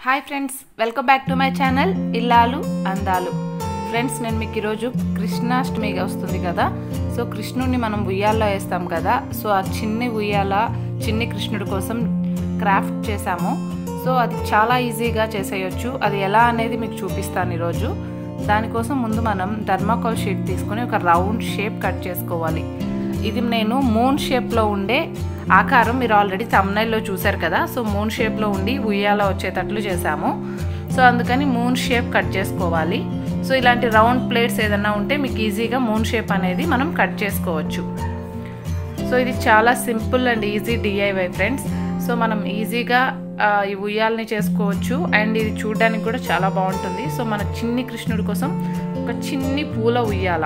hi friends welcome back to my channel ఇల్లాలు అందాలు friends నేను మీకు ఈరోజు కృష్ణాష్టమి వస్తుంది కదా సో కృష్ణుడిని మనం ఉయ్యాల్లో వేస్తాం కదా సో ఆ చిన్ని ఉయ్యాల చిన్ని కృష్ణుడి కోసం క్రాఫ్ట్ చేశాము సో అది చాలా ఈజీగా చేసేయచ్చు అది ఎలా అనేది మీకు చూపిస్తాను ఈరోజు దానికోసం ముందు మనం థర్మాకోల్ షీట్ తీసుకొని ఒక రౌండ్ షేప్ కట్ చేసుకోవాలి ఇది నేను మూన్ షేప్లో ఉండే ఆకారం మీరు ఆల్రెడీ తమ్నైల్లో చూసారు కదా సో మూన్ షేప్లో ఉండి ఉయ్యాల వచ్చేటట్లు చేశాము సో అందుకని మూన్ షేప్ కట్ చేసుకోవాలి సో ఇలాంటి రౌండ్ ప్లేట్స్ ఏదన్నా ఉంటే మీకు ఈజీగా మూన్ షేప్ అనేది మనం కట్ చేసుకోవచ్చు సో ఇది చాలా simple and easy DIY friends so మనం ఈజీగా ఆ, ఈ ఉయ్యాలని చేసుకోవచ్చు అండ్ ఇది చూడడానికి కూడా చాలా బాగుంటుంది సో మన చిన్ని కృష్ణుడి కోసం ఒక చిన్ని పూల ఉయ్యాల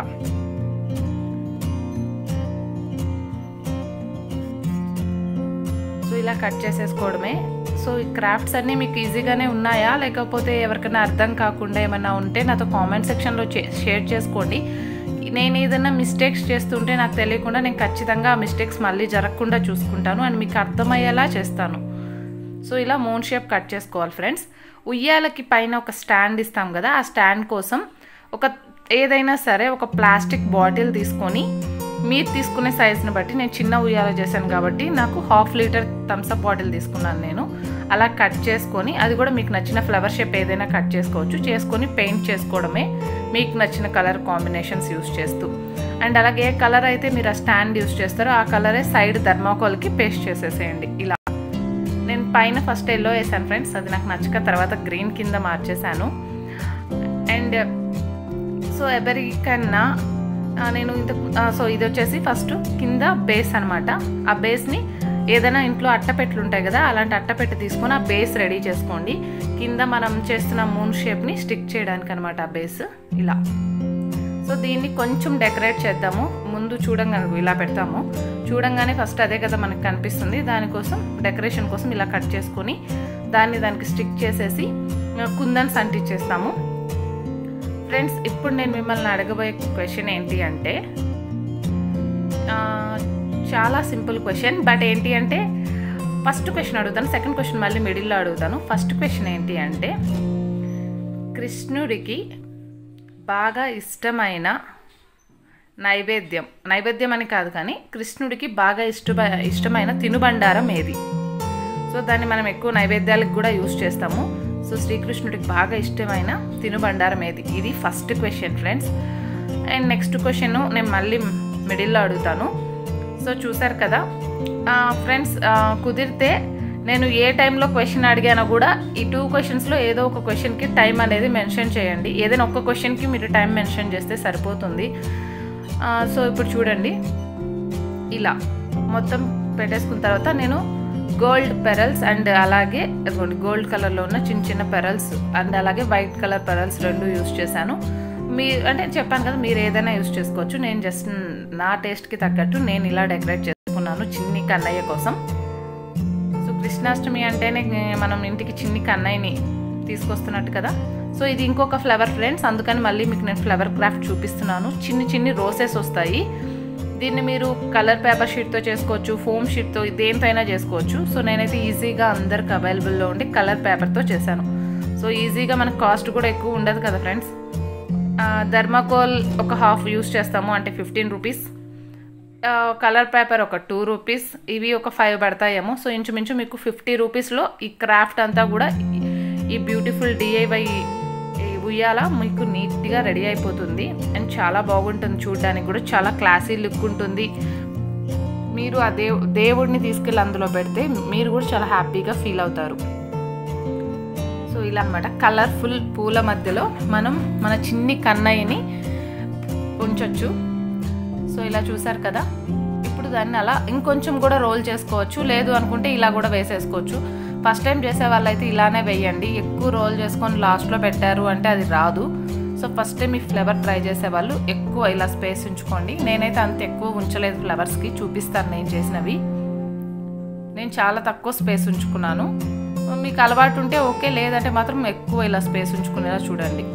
సో ఇలా కట్ చేసేసుకోవడమే సో ఈ క్రాఫ్ట్స్ అన్నీ మీకు ఈజీగానే ఉన్నాయా లేకపోతే ఎవరికైనా అర్థం కాకుండా ఏమైనా ఉంటే నాతో కామెంట్ సెక్షన్లో షేర్ చేసుకోండి నేను ఏదైనా మిస్టేక్స్ చేస్తుంటే నాకు తెలియకుండా నేను ఖచ్చితంగా ఆ మిస్టేక్స్ మళ్ళీ జరగకుండా చూసుకుంటాను అండ్ మీకు అర్థమయ్యేలా చేస్తాను సో ఇలా మూన్ షేప్ కట్ చేసుకోవాలి ఫ్రెండ్స్ ఉయ్యాలకి పైన ఒక స్టాండ్ ఇస్తాం కదా ఆ స్టాండ్ కోసం ఒక ఏదైనా సరే ఒక ప్లాస్టిక్ బాటిల్ తీసుకొని మీరు తీసుకునే సైజుని బట్టి నేను చిన్న ఉయ్యాల చేశాను కాబట్టి నాకు హాఫ్ లీటర్ థమ్స్అప్ బాటిల్ తీసుకున్నాను నేను అలా కట్ చేసుకొని అది కూడా మీకు నచ్చిన ఫ్లవర్ షేప్ ఏదైనా కట్ చేసుకోవచ్చు చేసుకొని పెయింట్ చేసుకోవడమే మీకు నచ్చిన కలర్ కాంబినేషన్స్ యూస్ చేస్తూ అండ్ అలాగే ఏ కలర్ అయితే మీరు ఆ స్టాండ్ యూస్ చేస్తారో ఆ కలరే సైడ్ థర్మాకోల్కి పేస్ట్ చేసేసేయండి ఇలా నేను పైన ఫస్ట్ ఎల్లో వేసాను ఫ్రెండ్స్ అది నాకు నచ్చక తర్వాత గ్రీన్ కింద మార్చేశాను అండ్ సో ఎవరికన్నా ఆ, నేను ఇంత ఆ, సో ఇది వచ్చేసి ఫస్ట్ కింద బేస్ అనమాట ఆ బేస్ని ఏదైనా ఇంట్లో అట్టపెట్లు ఉంటాయి కదా అలాంటి అట్టపెట్టు తీసుకొని ఆ బేస్ రెడీ చేసుకోండి కింద మనం చేస్తున్న మూన్ షేప్ని స్టిక్ చేయడానికి అనమాట ఆ బేస్ ఇలా సో దీన్ని కొంచెం డెకరేట్ చేద్దాము ముందు చూడంగానే ఇలా పెడతాము చూడంగానే ఫస్ట్ అదే కదా మనకు కనిపిస్తుంది దానికోసం డెకరేషన్ కోసం ఇలా కట్ చేసుకొని దాన్ని దానికి స్టిక్ చేసేసి ఆ, కుందన్స్ అంటించేస్తాము ఫ్రెండ్స్ ఇప్పుడు నేను మిమ్మల్ని అడగబోయే క్వశ్చన్ ఏంటి అంటే ఆ, చాలా సింపుల్ క్వశ్చన్ బట్ ఏంటి అంటే ఫస్ట్ క్వశ్చన్ అడుగుతాను సెకండ్ క్వశ్చన్ మళ్ళీ మిడిల్లో అడుగుతాను ఫస్ట్ క్వశ్చన్ ఏంటి అంటే కృష్ణుడికి బాగా ఇష్టమైన నైవేద్యం నైవేద్యం అని కాదు కానీ కృష్ణుడికి బాగా ఇష్ట ఇష్టమైన తినుబండారం ఏది సో దాన్ని మనం ఎక్కువ నైవేద్యాలకు కూడా యూస్ చేస్తాము సో శ్రీకృష్ణుడికి బాగా ఇష్టమైన తినుబండారం ఏది ఇది first question friends and next question నేను మళ్ళీ మిడిల్లో అడుగుతాను సో చూసారు కదా ఫ్రెండ్స్ కుదిరితే నేను ఏ టైంలో క్వశ్చన్ అడిగానో కూడా ఈ టూ క్వశ్చన్స్లో ఏదో ఒక క్వశ్చన్కి టైం అనేది మెన్షన్ చేయండి ఏదైనా ఒక్క క్వశ్చన్కి మీరు టైం మెన్షన్ చేస్తే సరిపోతుంది ఆ, సో ఇప్పుడు చూడండి ఇలా మొత్తం పెట్టేసుకున్న తర్వాత నేను గోల్డ్ పెరల్స్ అండ్ అలాగే గోల్డ్ కలర్లో ఉన్న చిన్న చిన్న పెరల్స్ అండ్ అలాగే వైట్ కలర్ పెరల్స్ రెండు యూస్ చేశాను మీ అంటే చెప్పాను కదా మీరు ఏదైనా యూస్ చేసుకోవచ్చు నేను జస్ట్ నా టేస్ట్కి తగ్గట్టు నేను ఇలా డెకరేట్ చేసుకున్నాను చిన్ని కన్నయ్య కోసం సో కృష్ణాష్టమి అంటేనే మనం ఇంటికి చిన్ని కన్నయ్యని తీసుకొస్తున్నట్టు కదా సో ఇది ఇంకొక ఫ్లవర్ ఫ్రెండ్స్ అందుకని మళ్ళీ మీకు నేను ఫ్లవర్ క్రాఫ్ట్ చూపిస్తున్నాను చిన్ని చిన్ని రోసెస్ వస్తాయి దీన్ని మీరు కలర్ పేపర్ షీట్తో చేసుకోవచ్చు ఫోమ్ షీట్తో దేంతో అయినా చేసుకోవచ్చు సో నేనైతే ఈజీగా అందరికి అవైలబుల్లో ఉండి కలర్ పేపర్తో చేశాను సో ఈజీగా మనకు కాస్ట్ కూడా ఎక్కువ ఉండదు కదా ఫ్రెండ్స్ థర్మాకోల్ ఒక హాఫ్ యూస్ చేస్తాము అంటే ఫిఫ్టీన్ రూపీస్ కలర్ పేపర్ ఒక టూ రూపీస్ ఇవి ఒక ఫైవ్ పడతాయేమో సో ఇంచుమించు మీకు ఫిఫ్టీ రూపీస్లో ఈ క్రాఫ్ట్ అంతా కూడా ఈ- ఈ బ్యూటిఫుల్ డిఐవై ఉయ్యాల మీకు నీట్గా రెడీ అయిపోతుంది అండ్ చాలా బాగుంటుంది చూడడానికి కూడా చాలా క్లాసీ లుక్ ఉంటుంది మీరు ఆ దేవు దేవుడిని తీసుకెళ్ళి అందులో పెడితే మీరు కూడా చాలా హ్యాపీగా ఫీల్ అవుతారు సో ఇలా అనమాట కలర్ఫుల్ పూల మధ్యలో మనం మన చిన్ని కన్నయ్యని ఉంచొచ్చు సో ఇలా చూసారు కదా ఇప్పుడు దాన్ని అలా ఇంకొంచెం కూడా రోల్ చేసుకోవచ్చు లేదు అనుకుంటే ఇలా కూడా వేసేసుకోవచ్చు ఫస్ట్ టైం చేసే వాళ్ళైతే ఇలానే వేయండి ఎక్కువ రోల్ చేసుకొని లాస్ట్లో పెట్టారు అంటే అది రాదు సో ఫస్ట్ టైం ఈ ఫ్లేవర్ ట్రై చేసే వాళ్ళు ఎక్కువ ఇలా స్పేస్ ఉంచుకోండి నేనైతే అంత ఎక్కువ ఉంచలేదు ఫ్లవర్స్కి చూపిస్తాను నేను చేసినవి నేను చాలా తక్కువ స్పేస్ ఉంచుకున్నాను మీకు అలవాటు ఉంటే ఓకే లేదంటే మాత్రం ఎక్కువ ఇలా స్పేస్ ఉంచుకునేలా చూడండి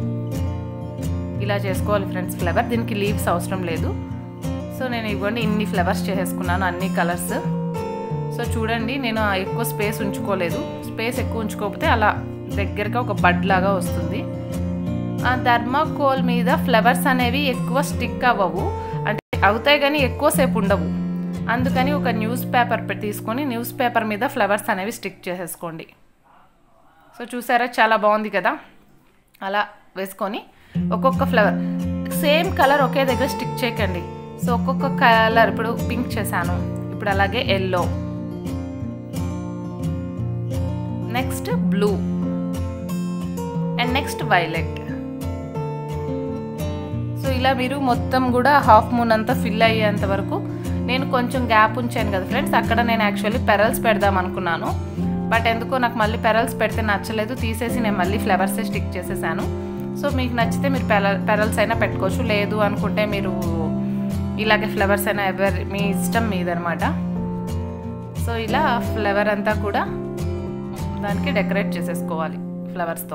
ఇలా చేసుకోవాలి ఫ్రెండ్స్ ఫ్లవర్ దీనికి లీవ్స్ అవసరం లేదు సో నేను ఇవ్వండి ఇన్ని ఫ్లవర్స్ చేసేసుకున్నాను అన్ని కలర్స్ సో చూడండి నేను ఎక్కువ స్పేస్ ఉంచుకోలేదు స్పేస్ ఎక్కువ ఉంచుకోకపోతే అలా దగ్గరగా ఒక బడ్ లాగా వస్తుంది ఆ థర్మాకోల్ మీద ఫ్లవర్స్ అనేవి ఎక్కువ స్టిక్ అవ్వవు అంటే అవుతాయి కానీ ఎక్కువసేపు ఉండవు అందుకని ఒక న్యూస్ పేపర్ తీసుకొని న్యూస్ పేపర్ మీద ఫ్లవర్స్ అనేవి స్టిక్ చేసేసుకోండి సో చూసారా చాలా బాగుంది కదా అలా వేసుకొని ఒక్కొక్క ఫ్లవర్ సేమ్ కలర్ ఒకే దగ్గర స్టిక్ చేయకండి సో ఒక్కొక్క కలర్ ఇప్పుడు పింక్ చేశాను ఇప్పుడు అలాగే yellow next blue and next violet so ఇలా మీరు మొత్తం కూడా హాఫ్ మూన్ అంతా ఫిల్ అయ్యేంత వరకు నేను కొంచెం గ్యాప్ ఉంచాను కదా ఫ్రెండ్స్ అక్కడ నేను యాక్చువల్లీ పెరల్స్ పెడదాం అనుకున్నాను బట్ ఎందుకో నాకు మళ్ళీ పెరల్స్ పెడితే నచ్చలేదు తీసేసి నేను మళ్ళీ ఫ్లవర్సే స్టిక్ చేసేసాను సో మీకు నచ్చితే మీరు పెర పెరల్స్ అయినా పెట్టుకోవచ్చు లేదు అనుకుంటే మీరు ఇలాగే ఫ్లవర్స్ అయినా ఎవరి మీ ఇష్టం మీదనమాట సో ఇలా ఫ్లవర్ అంతా కూడా దానికి డెకరేట్ చేసేసుకోవాలి ఫ్లవర్స్తో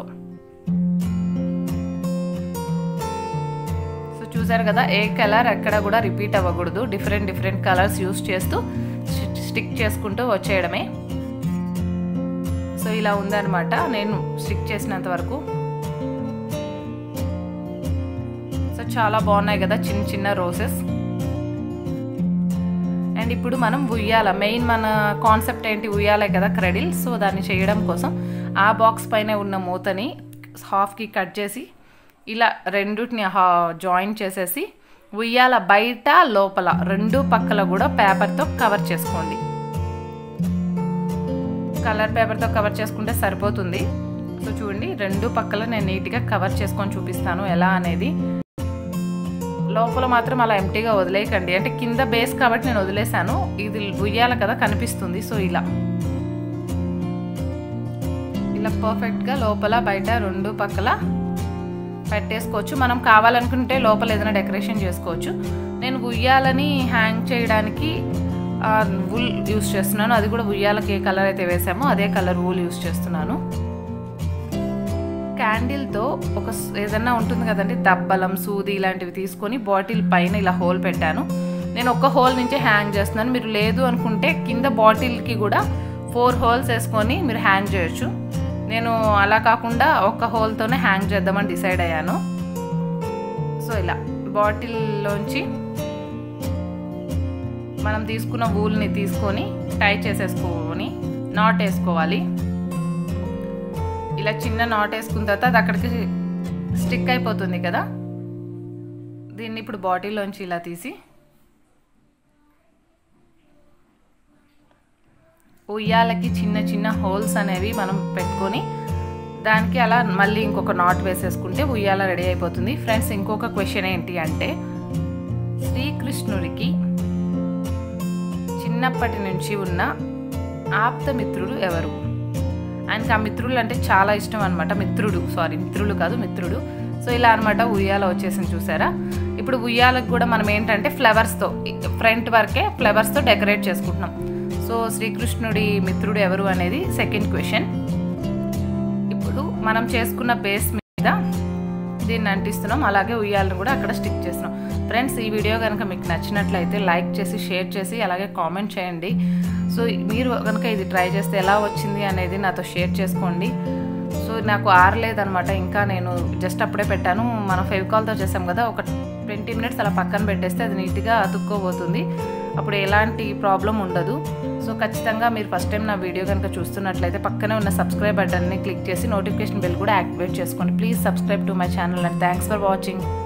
సో చూసారు కదా ఏ కలర్ ఎక్కడ కూడా రిపీట్ అవ్వకూడదు డిఫరెంట్ డిఫరెంట్ కలర్స్ యూస్ చేస్తూ స్టిక్ చేసుకుంటూ వచ్చేయడమే సో ఇలా ఉందన్నమాట నేను స్టిక్ చేసినంత వరకు సో చాలా బాగున్నాయి కదా చిన్న చిన్న రోసెస్ అండ్ ఇప్పుడు మనం ఉయ్యాల మెయిన్ మన కాన్సెప్ట్ ఏంటి ఉయ్యాలే కదా క్రెడిల్ సో దాన్ని చేయడం కోసం ఆ బాక్స్ పైన ఉన్న మూతని హాఫ్కి కట్ చేసి ఇలా రెండుటిని జాయిన్ చేసేసి ఉయ్యాల బయట లోపల రెండు పక్కల కూడా పేపర్తో కవర్ చేసుకోండి కలర్ పేపర్తో కవర్ చేసుకుంటే సరిపోతుంది సో చూడండి రెండు పక్కల నేను నీట్గా కవర్ చేసుకొని చూపిస్తాను ఎలా అనేది లోపల మాత్రం అలా ఎంటీగా వదిలేయకండి అంటే కింద బేస్ కాబట్టి నేను వదిలేశాను ఇది ఉయ్యాల కదా కనిపిస్తుంది సో ఇలా ఇలా పర్ఫెక్ట్గా లోపల బయట రెండు పక్కల పెట్టేసుకోవచ్చు మనం కావాలనుకుంటే లోపల ఏదైనా డెకరేషన్ చేసుకోవచ్చు నేను ఉయ్యాలని హ్యాంగ్ చేయడానికి వూల్ యూస్ చేస్తున్నాను అది కూడా ఉయ్యాలకి ఏ కలర్ అయితే వేసామో అదే కలర్ వూల్ యూస్ చేస్తున్నాను క్యాండిల్తో ఒక ఏదన్నా ఉంటుంది కదండి దబ్బలం సూది ఇలాంటివి తీసుకొని బాటిల్ పైన ఇలా హోల్ పెట్టాను నేను ఒక హోల్ నుంచి హ్యాంగ్ చేస్తున్నాను మీరు లేదు అనుకుంటే కింద బాటిల్కి కూడా ఫోర్ హోల్స్ వేసుకొని మీరు హ్యాంగ్ చేయొచ్చు నేను అలా కాకుండా ఒక హోల్తోనే హ్యాంగ్ చేద్దామని డిసైడ్ అయ్యాను సో ఇలా బాటిల్లోంచి మనం తీసుకున్న వూల్ని తీసుకొని టై చేసేసుకొని నాట్ వేసుకోవాలి ఇలా చిన్న నాట్ వేసుకున్న తర్వాత అది అక్కడికి స్టిక్ అయిపోతుంది కదా దీన్ని ఇప్పుడు బాటిల్లోంచి ఇలా తీసి ఉయ్యాలకి చిన్న చిన్న హోల్స్ అనేవి మనం పెట్టుకొని దానికి అలా మళ్ళీ ఇంకొక నాట్ వేసేసుకుంటే ఉయ్యాల రెడీ అయిపోతుంది ఫ్రెండ్స్ ఇంకొక క్వశ్చన్ ఏంటి అంటే శ్రీకృష్ణుడికి చిన్నప్పటి నుంచి ఉన్న ఆప్త మిత్రుడు ఎవరు ఆయనకి ఆ మిత్రులు అంటే చాలా ఇష్టం అనమాట మిత్రుడు సారీ మిత్రులు కాదు మిత్రుడు సో ఇలా అనమాట ఉయ్యాల వచ్చేసింది చూసారా ఇప్పుడు ఉయ్యాలకు కూడా మనం ఏంటంటే ఫ్లవర్స్తో ఫ్రంట్ వరకే ఫ్లవర్స్తో డెకరేట్ చేసుకుంటున్నాం సో శ్రీకృష్ణుడి మిత్రుడు ఎవరు అనేది సెకండ్ క్వశ్చన్ ఇప్పుడు మనం చేసుకున్న బేస్ మీద దీన్ని అంటిస్తున్నాం అలాగే ఉయ్యాలను కూడా అక్కడ స్టిక్ చేస్తున్నాం ఫ్రెండ్స్ ఈ వీడియో కనుక మీకు నచ్చినట్లయితే లైక్ చేసి షేర్ చేసి అలాగే కామెంట్ చేయండి సో మీరు కనుక ఇది ట్రై చేస్తే ఎలా వచ్చింది అనేది నాతో షేర్ చేసుకోండి సో నాకు ఆరలేదనమాట ఇంకా నేను జస్ట్ అప్పుడే పెట్టాను మనం ఫెవికాల్తో చేసాం కదా ఒక ట్వంటీ మినిట్స్ అలా పక్కన పెట్టేస్తే అది నీట్గా అతుక్కోబోతుంది అప్పుడు ఎలాంటి ప్రాబ్లం ఉండదు సో ఖచ్చితంగా మీరు ఫస్ట్ టైం నా వీడియో కనుక చూస్తున్నట్లయితే పక్కనే ఉన్న సబ్స్క్రైబ్ బటన్ని క్లిక్ చేసి నోటిఫికేషన్ బెల్ కూడా యాక్టివేట్ చేసుకోండి please subscribe to my channel and thanks for watching